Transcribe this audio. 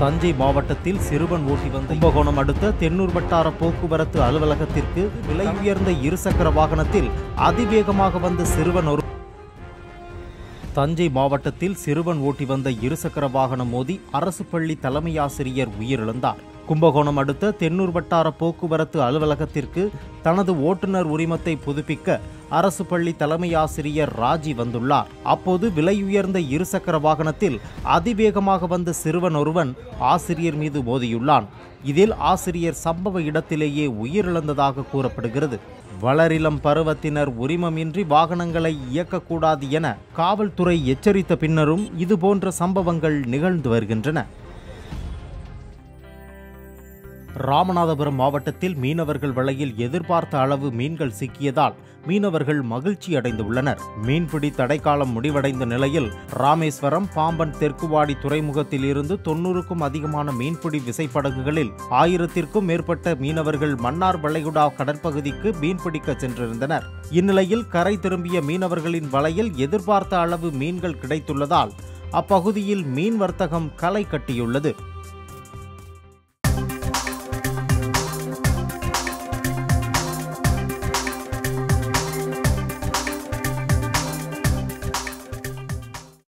தஞ்சை மாவட்டத்தில் சிறுவன் ஓட்டி வந்த கும்பகோணம் அடுத்த தென்னூர் வட்டார போக்குவரத்து அலுவலகத்திற்கு விலை உயர்ந்த இருசக்கர வாகனத்தில் அதிவேகமாக வந்த சிறுவன் ஒரு தஞ்சை மாவட்டத்தில் சிறுவன் ஓட்டி வந்த இருசக்கர வாகனம் மோதி அரசு பள்ளி தலைமை ஆசிரியர் உயிரிழந்தார் கும்பகோணம் அடுத்த தென்னூர் வட்டார போக்குவரத்து அலுவலகத்திற்கு தனது ஓட்டுநர் உரிமத்தை புதுப்பிக்க அரசு பள்ளி தலைமை ஆசிரியர் ராஜி வந்துள்ளார் அப்போது விலை உயர்ந்த இருசக்கர வாகனத்தில் அதிவேகமாக வந்த சிறுவன் ஒருவன் ஆசிரியர் மீது மோதியுள்ளான் இதில் ஆசிரியர் சம்பவ இடத்திலேயே உயிரிழந்ததாக கூறப்படுகிறது வளரிளம் பருவத்தினர் உரிமமின்றி வாகனங்களை இயக்கக்கூடாது என காவல்துறை எச்சரித்த பின்னரும் இதுபோன்ற சம்பவங்கள் நிகழ்ந்து வருகின்றன ராமநாதபுரம் மாவட்டத்தில் மீனவர்கள் வலையில் எதிர்பார்த்த அளவு மீன்கள் சிக்கியதால் மீனவர்கள் மகிழ்ச்சி அடைந்துள்ளனர் மீன்பிடி தடைக்காலம் முடிவடைந்த நிலையில் ராமேஸ்வரம் பாம்பன் தெற்குவாடி துறைமுகத்தில் இருந்து தொன்னூறுக்கும் அதிகமான மீன்பிடி விசைப்படகுகளில் ஆயிரத்திற்கும் மேற்பட்ட மீனவர்கள் மன்னார் வளைகுடா கடற்பகுதிக்கு மீன்பிடிக்க சென்றிருந்தனர் இந்நிலையில் கரை திரும்பிய மீனவர்களின் வலையில் எதிர்பார்த்த அளவு மீன்கள் கிடைத்துள்ளதால் அப்பகுதியில் மீன் வர்த்தகம் களை கட்டியுள்ளது